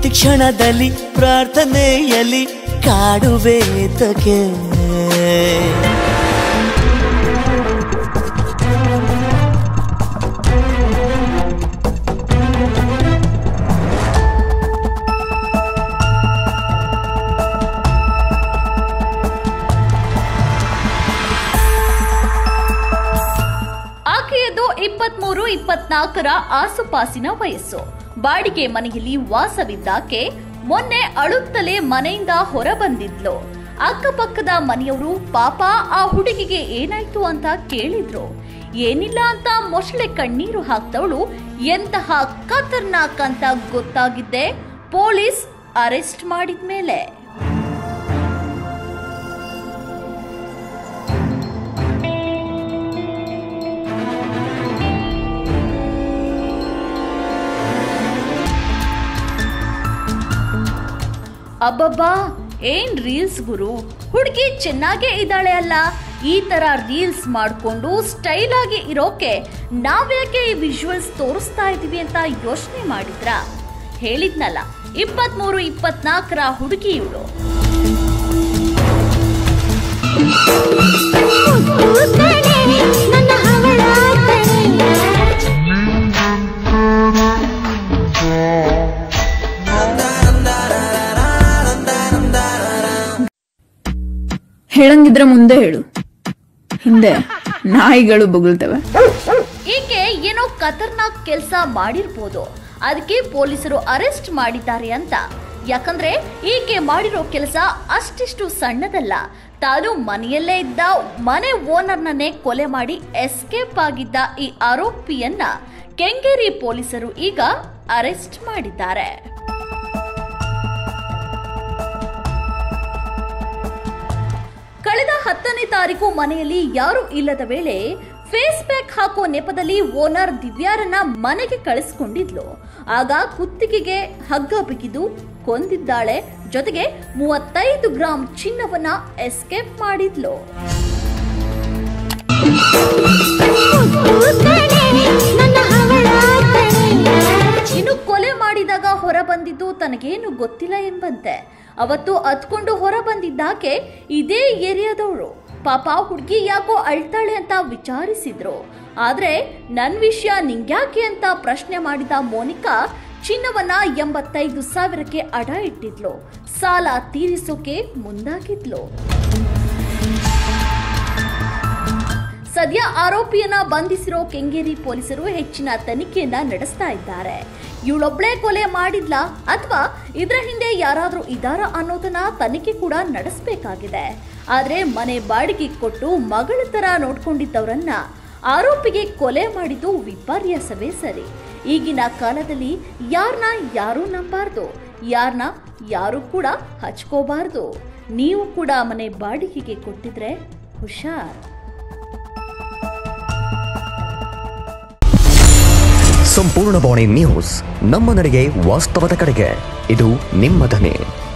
ಪ್ರತಿ ಕ್ಷಣದಲ್ಲಿ ಪ್ರಾರ್ಥನೆಯಲ್ಲಿ ಕಾಡುವೇತಕ್ಕೆ ಆಕೆಯದು ಇಪ್ಪತ್ಮೂರು ಇಪ್ಪತ್ನಾಲ್ಕರ ಆಸುಪಾಸಿನ ವಯಸ್ಸು ಬಾಡಿಗೆ ಮನೆಯಲ್ಲಿ ವಾಸವಿದ್ದಾಕೆ ಮೊನ್ನೆ ಅಳುತ್ತಲೇ ಮನೆಯಿಂದ ಹೊರಬಂದಿದ್ಲು ಅಕ್ಕಪಕ್ಕದ ಮನೆಯವರು ಪಾಪ ಆ ಹುಡುಗಿಗೆ ಏನಾಯ್ತು ಅಂತ ಕೇಳಿದ್ರು ಏನಿಲ್ಲ ಅಂತ ಮೊಸಳೆ ಕಣ್ಣೀರು ಹಾಕ್ತವಳು ಎಂತಹ ಖತರ್ನಾಕ್ ಅಂತ ಗೊತ್ತಾಗಿದ್ದೆ ಪೊಲೀಸ್ ಅರೆಸ್ಟ್ ಮಾಡಿದ್ಮೇಲೆ ಅಬ್ಬಬ್ಬಾ ಏನ್ ರೀಲ್ಸ್ ಗುರು ಹುಡುಗಿ ಚೆನ್ನಾಗೇ ಇದ್ದಾಳೆ ಅಲ್ಲ ಈ ತರ ರೀಲ್ಸ್ ಮಾಡ್ಕೊಂಡು ಸ್ಟೈಲ್ ಆಗಿ ಇರೋಕೆ ನಾವ್ಯಾಕೆ ಈ ವಿಜುವಲ್ಸ್ ತೋರಿಸ್ತಾ ಇದೀವಿ ಅಂತ ಯೋಚನೆ ಮಾಡಿದ್ರ ಹೇಳಿದ್ನಲ್ಲ ಇಪ್ಪತ್ಮೂರು ಇಪ್ಪತ್ನಾಲ್ಕರ ಹುಡುಗಿ ಇವಳು ನನ್ನ ಹವಳ ಹೇಳಂಗಿದ್ರೆ ಮುಂದೆ ಹೇಳು ಹಿಂದೆ ನಾಯಿಗಳು ಬೊಗಳ್ತವೆ ಈಕೆ ಏನೋ ಖತರ್ನಾಕ್ ಕೆಲಸ ಮಾಡಿರ್ಬೋದು ಅದಕ್ಕೆ ಪೊಲೀಸರು ಅರೆಸ್ಟ್ ಮಾಡಿದ್ದಾರೆ ಅಂತ ಯಾಕಂದ್ರೆ ಈಕೆ ಮಾಡಿರೋ ಕೆಲಸ ಅಷ್ಟಿಷ್ಟು ಸಣ್ಣದಲ್ಲ ತಾನು ಮನೆಯಲ್ಲೇ ಇದ್ದ ಮನೆ ಓನರ್ನನ್ನೇ ಕೊಲೆ ಮಾಡಿ ಎಸ್ಕೇಪ್ ಆಗಿದ್ದ ಈ ಆರೋಪಿಯನ್ನ ಕೆಂಗೇರಿ ಪೊಲೀಸರು ಈಗ ಅರೆಸ್ಟ್ ಮಾಡಿದ್ದಾರೆ ಕಳೆದ ಹತ್ತನೇ ತಾರೀಕು ಮನೆಯಲ್ಲಿ ಯಾರು ಇಲ್ಲದ ವೇಳೆ ಫೇಸ್ ಪ್ಯಾಕ್ ಹಾಕೋ ನೆಪದಲ್ಲಿ ಓನರ್ ದಿವ್ಯಾರನ್ನ ಮನೆಗೆ ಕಳಿಸ್ಕೊಂಡಿದ್ಲು ಆಗ ಕುತ್ತಿಗೆಗೆ ಹಗ್ಗ ಬಿಗಿದು ಕೊಂದಿದ್ದಾಳೆ ಜೊತೆಗೆ ಮೂವತ್ತೈದು ಗ್ರಾಂ ಚಿನ್ನವನ್ನ ಎಸ್ಕೇಪ್ ಮಾಡಿದ್ಲು ನನ್ನ ಹವಳ ಇನ್ನು ಕೊಲೆ ಮಾಡಿದಾಗ ಹೊರ ಬಂದಿದ್ದು ತನಗೇನು ಗೊತ್ತಿಲ್ಲ ಎಂಬಂತೆ ಅವತ್ತು ಹತ್ಕೊಂಡು ಹೊರ ಬಂದಿದ್ದಾಕೆ ಇದೇ ಏರಿಯಾದವಳು ಪಾಪ ಹುಡುಗಿ ಯಾಕೋ ಅಳ್ತಾಳೆ ಅಂತ ವಿಚಾರಿಸಿದ್ರು ಆದ್ರೆ ನನ್ ವಿಷಯ ನಿಂಗ್ಯಾಕೆ ಅಂತ ಪ್ರಶ್ನೆ ಮಾಡಿದ ಮೋನಿಕಾ ಚಿನ್ನವನ್ನ ಎಂಬತ್ತೈದು ಸಾವಿರಕ್ಕೆ ಅಡ ಇಟ್ಟಿದ್ಲು ಸಾಲ ತೀರಿಸೋಕೆ ಮುಂದಾಗಿದ್ಲು ಸದ್ಯ ಆರೋಪಿಯನ್ನ ಬಂಧಿಸಿರೋ ಕೆಂಗೇರಿ ಪೊಲೀಸರು ಹೆಚ್ಚಿನ ತನಿಖೆಯನ್ನ ನಡೆಸ್ತಾ ಇದ್ದಾರೆ ಇವಳೊಬ್ಳೆ ಕೊಲೆ ಮಾಡಿದ್ಲ ಅಥವಾ ಇದರ ಹಿಂದೆ ಯಾರಾದ್ರೂ ಇದಾರ ಅನ್ನೋದನ್ನ ತನಿಖೆ ಕೂಡ ನಡೆಸಬೇಕಾಗಿದೆ ಆದ್ರೆ ಮನೆ ಬಾಡಿಗೆ ಕೊಟ್ಟು ಮಗಳ ತರ ನೋಡ್ಕೊಂಡಿದ್ದವರನ್ನ ಆರೋಪಿಗೆ ಕೊಲೆ ಮಾಡಿದ್ದು ವಿಪರ್ಯಾಸವೇ ಸರಿ ಈಗಿನ ಕಾಲದಲ್ಲಿ ಯಾರನ್ನ ಯಾರೂ ನಂಬಾರ್ದು ಯಾರನ್ನ ಯಾರು ಕೂಡ ಹಚ್ಕೋಬಾರ್ದು ನೀವು ಕೂಡ ಮನೆ ಬಾಡಿಗೆಗೆ ಕೊಟ್ಟಿದ್ರೆ ಹುಷಾರ್ ಸಂಪೂರ್ಣ ಬಾಣಿ ನ್ಯೂಸ್ ನಮ್ಮ ನಡೆಗೆ ವಾಸ್ತವದ ಕಡೆಗೆ ಇದು ನಿಮ್ಮ ಧ್ವನಿ